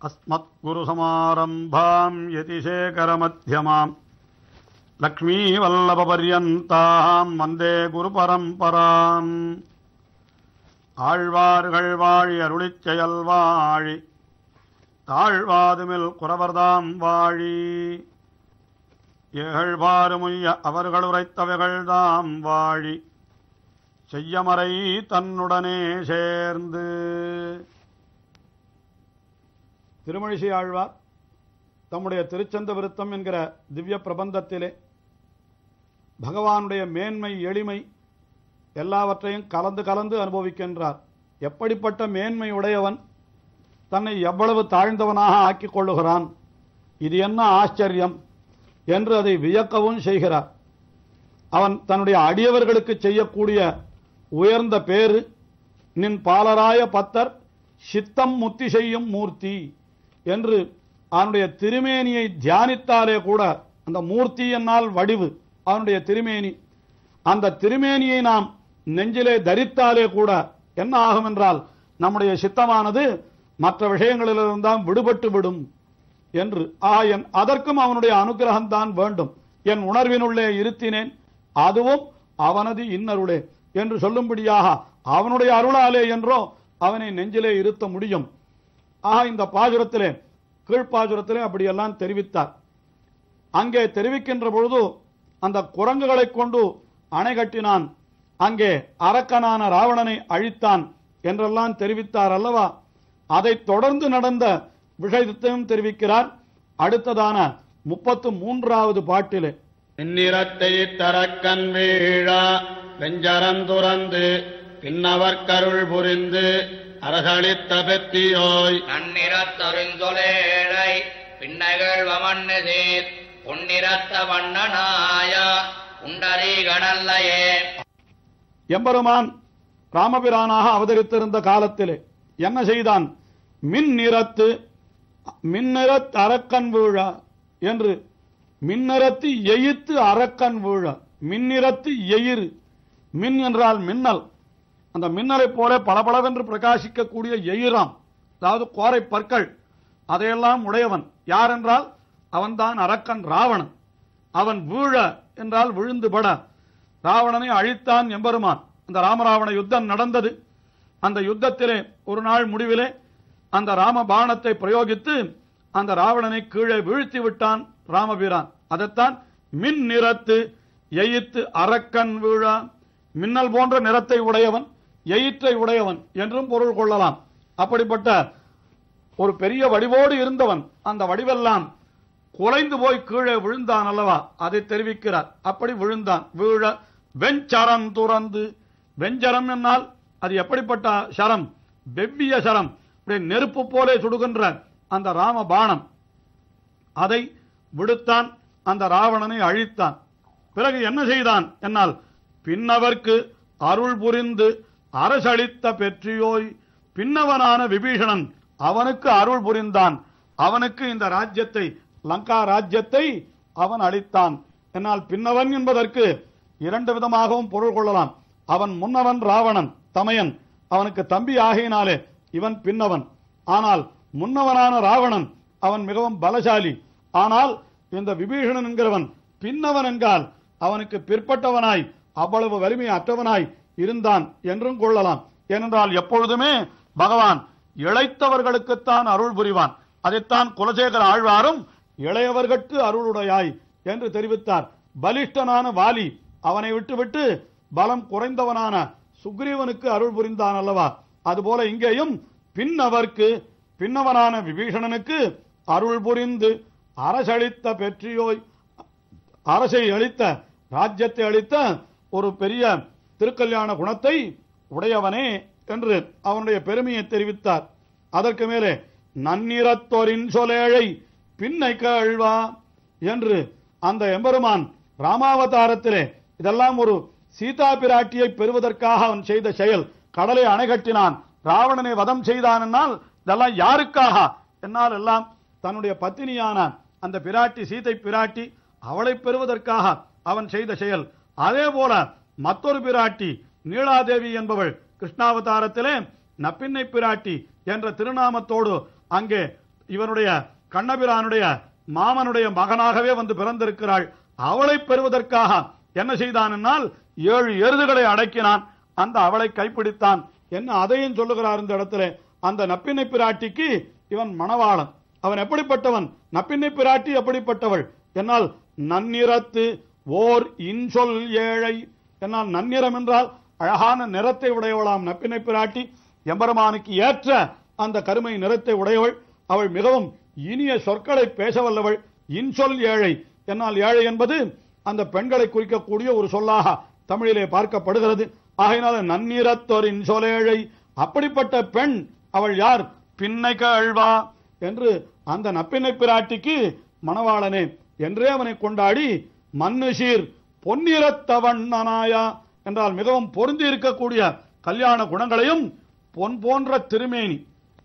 अस्मत्गुरुसमारम्भाम् यतिशेखरमध्यमाम् லக்ஷ்மீவல்லபபர்யந்தாம் வந்தே குருபரம்பராம் ஆழ்வார்கள் வாழி அருளிச் செயல் வாழி தாழ்வாதுமில் குறவர்தாம் வாழி ஏகழ்வாறுமுய்ய அவர்கள் உரைத்தவைகள்தாம் வாழி செய்யமறை தன்னுடனே சேர்ந்து திருமழிசை ஆழ்வார் தம்முடைய திருச்சந்த விருத்தம் என்கிற திவ்ய பிரபந்தத்திலே பகவானுடைய மேன்மை எளிமை எல்லாவற்றையும் கலந்து கலந்து அனுபவிக்கின்றார் எப்படிப்பட்ட மேன்மை உடையவன் தன்னை எவ்வளவு தாழ்ந்தவனாக ஆக்கிக் கொள்ளுகிறான் இது என்ன ஆச்சரியம் என்று அதை வியக்கவும் செய்கிறார் அவன் தன்னுடைய அடியவர்களுக்கு செய்யக்கூடிய உயர்ந்த பேரு நின் பாலராய பத்தர் சித்தம் முத்தி செய்யும் மூர்த்தி என்று அவனுடைய திருமேனியை தியானித்தாலே கூட அந்த மூர்த்தி என்னால் வடிவு அவனுடைய திருமேனி அந்த திருமேனியை நாம் நெஞ்சிலே தரித்தாலே கூட என்ன ஆகும் என்றால் நம்முடைய சித்தமானது மற்ற விஷயங்களிலிருந்தான் விடுபட்டு விடும் என்று ஆ என் அதற்கும் அவனுடைய அனுகிரகம்தான் வேண்டும் என் உணர்வினுள்ளே இருத்தினேன் அதுவும் அவனது இன்னருளே என்று சொல்லும்படியாக அவனுடைய அருளாலே என்றோ அவனை நெஞ்சிலே இருத்த முடியும் ஆக இந்த பாசுரத்திலே கீழ்ப்பாசுரத்திலே அப்படியெல்லாம் தெரிவித்தார் அங்கே தெரிவிக்கின்ற பொழுது அந்த குரங்குகளைக் கொண்டு அணை கட்டினான் அங்கே அரக்கனான ராவணனை அழித்தான் என்றெல்லாம் தெரிவித்தார் அல்லவா அதைத் தொடர்ந்து நடந்த விஷயத்தையும் தெரிவிக்கிறார் அடுத்ததான முப்பத்து மூன்றாவது பாட்டிலே பின்னிறத்தை தரக்கன் வீழா வெஞ்சரம் துறந்து பின்னவர் கருள் புரிந்து அரசளித்த பெத்தியோய் நன்னிறத்தொருஞ்சொலேழை பின்னகள் வமன்னதீர் பொன்னிறத்த வண்ணனாய உண்டரீகனல்லையே எம்பெருமான் ராமபிரானாக அவதரித்திருந்த காலத்திலே என்ன செய்தான் மின் நிறத்து மின்னிறத் அரக்கன் வீழா என்று மின்னிறத்து எயித்து அரக்கன் வீழா மின்னிறத்து எயிறு மின் என்றால் மின்னல் அந்த மின்னலைப் போல பளபளவென்று பிரகாசிக்கக்கூடிய எயிராம் அதாவது கோரை பற்கள் அதையெல்லாம் உடையவன் யார் என்றால் அவன்தான் அரக்கன் ராவணன் அவன் வீழ என்றால் விழுந்து பட ராவணனை அழித்தான் எம்பெருமான் அந்த ராமராவண யுத்தம் நடந்தது அந்த யுத்தத்திலே ஒரு நாள் முடிவிலே அந்த ராம பாணத்தை பிரயோகித்து அந்த ராவணனை கீழே வீழ்த்தி விட்டான் ராமபிரான் அதைத்தான் மின் நிறத்து எயித்து அரக்கன் வீழா மின்னல் போன்ற நிறத்தை உடையவன் எயிற்றை உடையவன் என்றும் பொருள் கொள்ளலாம் அப்படிப்பட்ட ஒரு பெரிய வடிவோடு இருந்தவன் அந்த வடிவெல்லாம் குலைந்து போய் கீழே விழுந்தான் அல்லவா அதை தெரிவிக்கிறார் அப்படி விழுந்தான் வீழ வெஞ்சரம் துறந்து வெஞ்சரம் என்னால் அது எப்படிப்பட்ட சரம் வெவ்விய சரம் இப்படி நெருப்பு போலே சுடுகின்ற அந்த ராம பாணம் அதை விடுத்தான் அந்த ராவணனை அழித்தான் பிறகு என்ன செய்தான் என்னால் பின்னவர்க்கு அருள் புரிந்து அரசளித்த பெற்றியோய் பின்னவனான விபீஷணன் அவனுக்கு அருள் புரிந்தான் அவனுக்கு இந்த ராஜ்யத்தை லங்கா ராஜ்யத்தை அவன் அளித்தான் என்னால் பின்னவன் என்பதற்கு இரண்டு விதமாகவும் பொருள் கொள்ளலாம் அவன் முன்னவன் ராவணன் தமையன் அவனுக்கு தம்பி ஆகையினாலே இவன் பின்னவன் ஆனால் முன்னவனான ராவணன் அவன் மிகவும் பலசாலி ஆனால் இந்த விபீஷணன் என்கிறவன் பின்னவன் என்றால் அவனுக்கு பிற்பட்டவனாய் அவ்வளவு வலிமை அற்றவனாய் இருந்தான் என்றும் கொள்ளலாம் ஏனென்றால் எப்பொழுதுமே பகவான் இளைத்தவர்களுக்குத்தான் அருள் புரிவான் அதைத்தான் குலசேகர ஆழ்வாரும் இளையவர்கட்கு அருளுடையாய் என்று தெரிவித்தார் பலிஷ்டனான வாலி அவனை விட்டுவிட்டு பலம் குறைந்தவனான சுக்ரீவனுக்கு அருள் புரிந்தான் அல்லவா அதுபோல இங்கேயும் பின்னவர்க்கு பின்னவனான விபீஷணனுக்கு அருள் புரிந்து அரசளித்த பெற்றியோய் அரசை அளித்த ராஜ்யத்தை அளித்த ஒரு பெரிய திருக்கல்யாண குணத்தை உடையவனே என்று அவனுடைய பெருமையை தெரிவித்தார் அதற்கு மேலே நன்னிறத்தோரின் சொலேழை பின்னை கேழ்வா என்று அந்த எம்பெருமான் ராமாவதாரத்திலே இதெல்லாம் ஒரு சீதா பிராட்டியை பெறுவதற்காக அவன் செய்த செயல் கடலை அணை கட்டினான் ராவணனை வதம் செய்தான் என்னால் இதெல்லாம் யாருக்காக என்னால் எல்லாம் தன்னுடைய பத்தினியான அந்த பிராட்டி சீதை பிராட்டி அவளை பெறுவதற்காக அவன் செய்த செயல் அதே போல மற்றொரு பிராட்டி நீலாதேவி என்பவள் கிருஷ்ணாவதாரத்திலே நப்பின்னை பிராட்டி என்ற திருநாமத்தோடு அங்கே இவனுடைய கண்ணபிரானுடைய மாமனுடைய மகனாகவே வந்து பிறந்திருக்கிறாள் அவளை பெறுவதற்காக என்ன செய்தான் என்னால் ஏழு எருதுகளை அடக்கினான் அந்த அவளை கைப்பிடித்தான் என்ன அதையும் சொல்லுகிறார் இந்த இடத்துல அந்த நப்பினை பிராட்டிக்கு இவன் மணவாளன் அவன் எப்படிப்பட்டவன் நப்பினை பிராட்டி எப்படிப்பட்டவள் என்னால் நன்னிறத்து ஓர் இன்சொல் ஏழை என்னால் நன்னிறம் என்றால் அழகான நிறத்தை உடையவளாம் நப்பினை பிராட்டி எம்பெருமானுக்கு ஏற்ற அந்த கருமை நிறத்தை உடையவள் அவள் மிகவும் இனிய சொற்களை பேச வல்லவள் இன்சொல் ஏழை என்னால் ஏழை என்பது அந்த பெண்களை குறிக்கக்கூடிய ஒரு சொல்லாக தமிழிலே பார்க்கப்படுகிறது ஆகையினால நன்னிறத்தோர் இன்சொலேழை அப்படிப்பட்ட பெண் அவள் யார் பின்னை கழ்வா என்று அந்த நப்பினை பிராட்டிக்கு மணவாளனே என்றே அவனை கொண்டாடி மன்னுஷீர் பொன்னிறத்தவண்ணனாயா என்றால் மிகவும் பொருந்தி இருக்கக்கூடிய கல்யாண குணங்களையும் பொன் போன்ற திருமேனி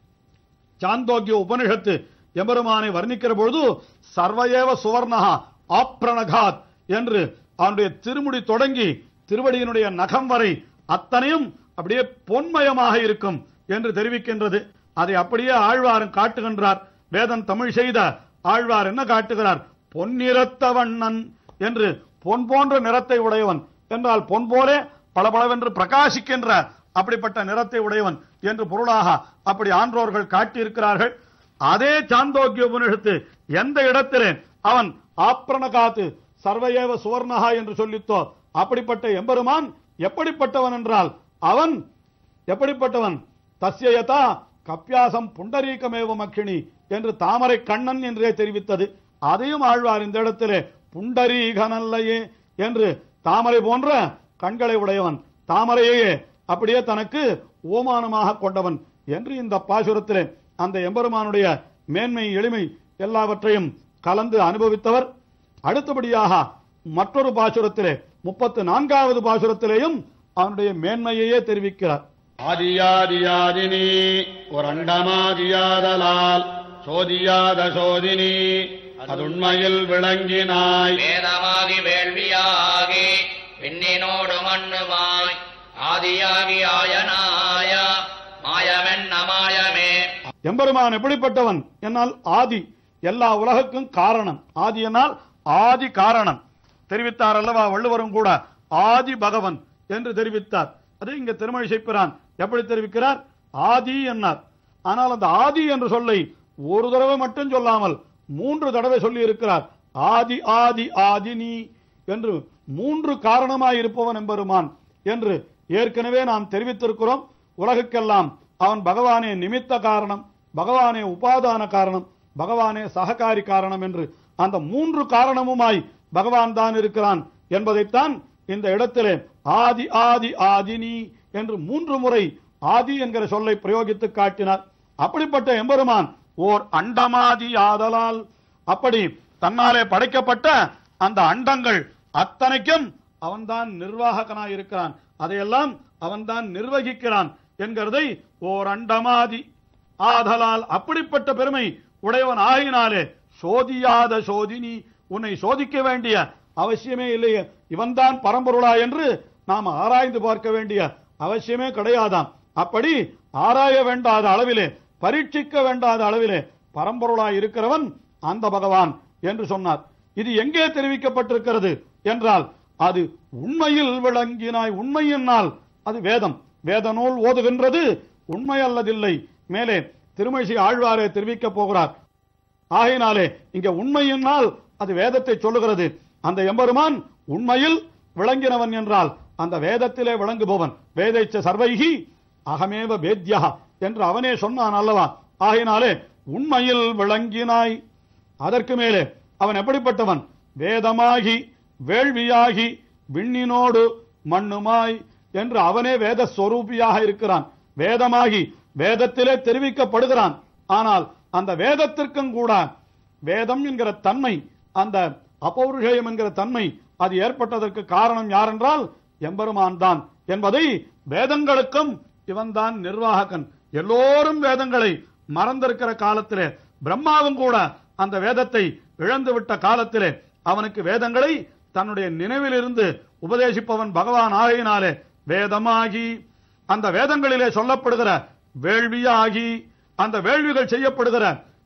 சாந்தோக்கிய உபனிஷத்து எம்பெருமானை வர்ணிக்கிற பொழுது சர்வயேவ சுவர்ணகா ஆப்ரணகாத் என்று அவனுடைய திருமுடி தொடங்கி திருவடியினுடைய நகம் வரை அத்தனையும் அப்படியே பொன்மயமாக இருக்கும் என்று தெரிவிக்கின்றது அதை அப்படியே ஆழ்வாரும் காட்டுகின்றார் வேதம் தமிழ் செய்த ஆழ்வார் என்ன காட்டுகிறார் பொன்னிறத்த வண்ணன் என்று பொன் போன்ற நிறத்தை உடையவன் என்றால் பொன் போலே பளபளவென்று பிரகாசிக்கின்ற அப்படிப்பட்ட நிறத்தை உடையவன் என்று பொருளாக அப்படி ஆன்றோர்கள் காட்டியிருக்கிறார்கள் அதே சாந்தோக்கிய உபனிஷத்து எந்த இடத்திலே அவன் ஆப்ரணகாத்து சர்வயேவ சுவர்ணகா என்று சொல்லித்தோ அப்படிப்பட்ட எம்பெருமான் எப்படிப்பட்டவன் என்றால் அவன் எப்படிப்பட்டவன் தஸ்யயதா கப்பியாசம் புண்டரீகமேவ மக்கிணி என்று தாமரை கண்ணன் என்றே தெரிவித்தது அதையும் ஆழ்வார் இந்த இடத்திலே புண்டரீகனல்லையே என்று தாமரை போன்ற கண்களை உடையவன் தாமரையே அப்படியே தனக்கு ஓமானமாக கொண்டவன் என்று இந்த பாசுரத்திலே அந்த எம்பெருமானுடைய மேன்மை எளிமை எல்லாவற்றையும் கலந்து அனுபவித்தவர் அடுத்தபடியாக மற்றொரு பாசுரத்திலே முப்பத்து நான்காவது பாசுரத்திலேயும் அவனுடைய மேன்மையையே தெரிவிக்கிறார் ஆதியாதியாதினி ஒரு அண்டமாதியாதலால் சோதியாத சோதினி அதுண்மையில் விளங்கினாய் வேதமாகி வேள்வியாகி விண்ணினோடு மண்ணுமாய் ஆதியாகி ஆயனாய மாயமென்ன மாயமே எம்பெருமான் எப்படிப்பட்டவன் என்னால் ஆதி எல்லா உலகுக்கும் காரணம் ஆதி என்னால் ஆதி காரணம் தெரிவித்தார் அல்லவா வள்ளுவரும் கூட ஆதி பகவன் என்று தெரிவித்தார் அது இங்க திருமழி செய்கிறான் எப்படி தெரிவிக்கிறார் ஆதி என்னார் ஆனால் அந்த ஆதி என்று சொல்லை ஒரு தடவை மட்டும் சொல்லாமல் மூன்று தடவை சொல்லி இருக்கிறார் ஆதி ஆதி ஆதினி என்று மூன்று காரணமாய் இருப்பவன் எம்பெருமான் என்று ஏற்கனவே நாம் தெரிவித்திருக்கிறோம் உலகுக்கெல்லாம் அவன் பகவானே நிமித்த காரணம் பகவானே உபாதான காரணம் பகவானே சககாரி காரணம் என்று அந்த மூன்று காரணமுமாய் பகவான் தான் இருக்கிறான் என்பதைத்தான் இந்த இடத்திலே ஆதி ஆதி ஆதினி என்று மூன்று முறை ஆதி என்கிற சொல்லை பிரயோகித்து காட்டினார் அப்படிப்பட்ட எம்பெருமான் ஓர் அண்டமாதி ஆதலால் அப்படி தன்னாலே படைக்கப்பட்ட அந்த அண்டங்கள் அத்தனைக்கும் அவன்தான் நிர்வாககனாய் இருக்கிறான் அதையெல்லாம் அவன்தான் நிர்வகிக்கிறான் என்கிறதை ஓர் அண்டமாதி ஆதலால் அப்படிப்பட்ட பெருமை உடையவன் ஆகினாலே சோதியாத சோதினி உன்னை சோதிக்க வேண்டிய அவசியமே இல்லையே இவன்தான் பரம்பொருளா என்று நாம் ஆராய்ந்து பார்க்க வேண்டிய அவசியமே கிடையாதாம் அப்படி ஆராய வேண்டாத அளவிலே பரீட்சிக்க வேண்டாத அளவிலே பரம்பொருளாய் இருக்கிறவன் அந்த பகவான் என்று சொன்னார் இது எங்கே தெரிவிக்கப்பட்டிருக்கிறது என்றால் அது உண்மையில் விளங்கினாய் உண்மை என்னால் அது வேதம் வேத நூல் ஓதுகின்றது உண்மை அல்லதில்லை மேலே திருமழிசை ஆழ்வாரே தெரிவிக்கப் போகிறார் ஆகையினாலே இங்க உண்மை என்னால் அது வேதத்தை சொல்லுகிறது அந்த எம்பெருமான் உண்மையில் விளங்கினவன் என்றால் அந்த வேதத்திலே விளங்குபவன் வேதைச்ச சர்வைகி அகமேவ வேத்யா என்று அவனே சொன்னான் அல்லவா ஆகையினாலே உண்மையில் விளங்கினாய் அதற்கு மேலே அவன் எப்படிப்பட்டவன் வேதமாகி வேள்வியாகி விண்ணினோடு மண்ணுமாய் என்று அவனே வேத ஸ்வரூபியாக இருக்கிறான் வேதமாகி வேதத்திலே தெரிவிக்கப்படுகிறான் ஆனால் அந்த வேதத்திற்கும் கூட வேதம் என்கிற தன்மை அந்த அபௌருஷேயம் என்கிற தன்மை அது ஏற்பட்டதற்கு காரணம் யாரென்றால் எம்பெருமான் தான் என்பதை வேதங்களுக்கும் இவன்தான் நிர்வாககன் எல்லோரும் வேதங்களை மறந்திருக்கிற காலத்திலே பிரம்மாவும் கூட அந்த வேதத்தை இழந்து விட்ட காலத்திலே அவனுக்கு வேதங்களை தன்னுடைய நினைவிலிருந்து உபதேசிப்பவன் பகவான் ஆகையினாலே வேதமாகி அந்த வேதங்களிலே சொல்லப்படுகிற வேள்வியாகி அந்த வேள்விகள் செய்யப்படுகிற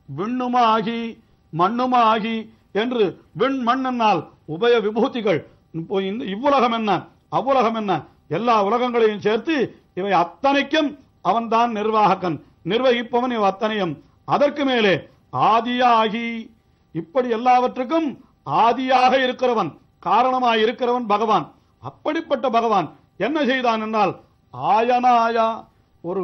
விண்ணுமாகி மண்ணுமாகி என்று விண் மண்ணென்னால் உபய விபூதிகள் இப்போ இந்த இவ்வுலகம் என்ன அவ்வுலகம் என்ன எல்லா உலகங்களையும் சேர்த்து இவை அத்தனைக்கும் அவன்தான் நிர்வாகக்கன் நிர்வகிப்பவன் இவ் அத்தனையும் அதற்கு மேலே ஆதியாகி இப்படி எல்லாவற்றுக்கும் ஆதியாக இருக்கிறவன் காரணமாய் இருக்கிறவன் பகவான் அப்படிப்பட்ட பகவான் என்ன செய்தான் என்றால் ஆயனாயா ஒரு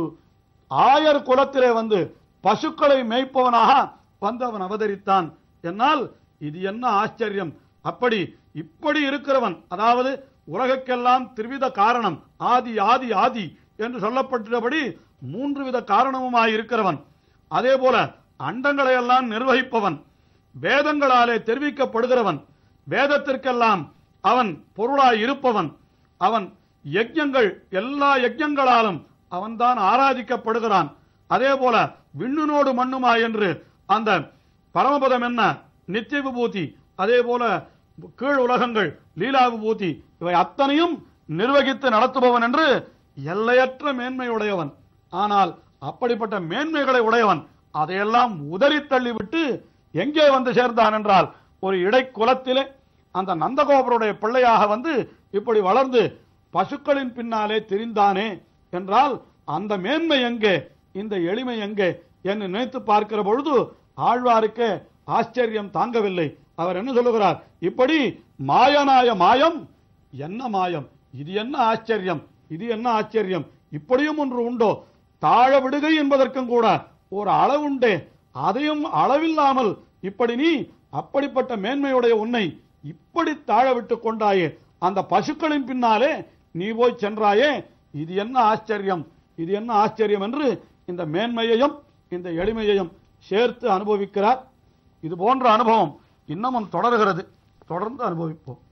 ஆயர் குலத்திலே வந்து பசுக்களை மேய்ப்பவனாக வந்து அவன் அவதரித்தான் என்னால் இது என்ன ஆச்சரியம் அப்படி இப்படி இருக்கிறவன் அதாவது உலகக்கெல்லாம் திருவித காரணம் ஆதி ஆதி ஆதி என்று சொல்லப்பட்டபடி மூன்று வித காரணமுமாய் இருக்கிறவன் அதே போல அண்டங்களை எல்லாம் நிர்வகிப்பவன் வேதங்களாலே தெரிவிக்கப்படுகிறவன் வேதத்திற்கெல்லாம் அவன் பொருளாய் இருப்பவன் அவன் யஜ்ஞங்கள் எல்லா யஜ்ஞங்களாலும் அவன்தான் ஆராதிக்கப்படுகிறான் அதே போல விண்ணுனோடு மண்ணுமா என்று அந்த பரமபதம் என்ன நித்திய விபூதி அதே போல கீழ் உலகங்கள் லீலா விபூதி இவை அத்தனையும் நிர்வகித்து நடத்துபவன் என்று எல்லையற்ற மேன்மையுடையவன் ஆனால் அப்படிப்பட்ட மேன்மைகளை உடையவன் அதையெல்லாம் உதறி தள்ளிவிட்டு எங்கே வந்து சேர்ந்தான் என்றால் ஒரு இடைக்குலத்திலே அந்த நந்தகோபருடைய பிள்ளையாக வந்து இப்படி வளர்ந்து பசுக்களின் பின்னாலே திரிந்தானே என்றால் அந்த மேன்மை எங்கே இந்த எளிமை எங்கே என்று நினைத்து பார்க்கிற பொழுது ஆழ்வாருக்கு ஆச்சரியம் தாங்கவில்லை அவர் என்ன சொல்லுகிறார் இப்படி மாயனாய மாயம் என்ன மாயம் இது என்ன ஆச்சரியம் இது என்ன ஆச்சரியம் இப்படியும் ஒன்று உண்டோ தாழ விடுகை என்பதற்கும் கூட ஒரு அளவுண்டே அதையும் அளவில்லாமல் இப்படி நீ அப்படிப்பட்ட மேன்மையுடைய உன்னை இப்படி தாழ விட்டு கொண்டாயே அந்த பசுக்களின் பின்னாலே நீ போய் சென்றாயே இது என்ன ஆச்சரியம் இது என்ன ஆச்சரியம் என்று இந்த மேன்மையையும் இந்த எளிமையையும் சேர்த்து அனுபவிக்கிறார் இது போன்ற அனுபவம் இன்னமும் தொடர்கிறது தொடர்ந்து அனுபவிப்போம்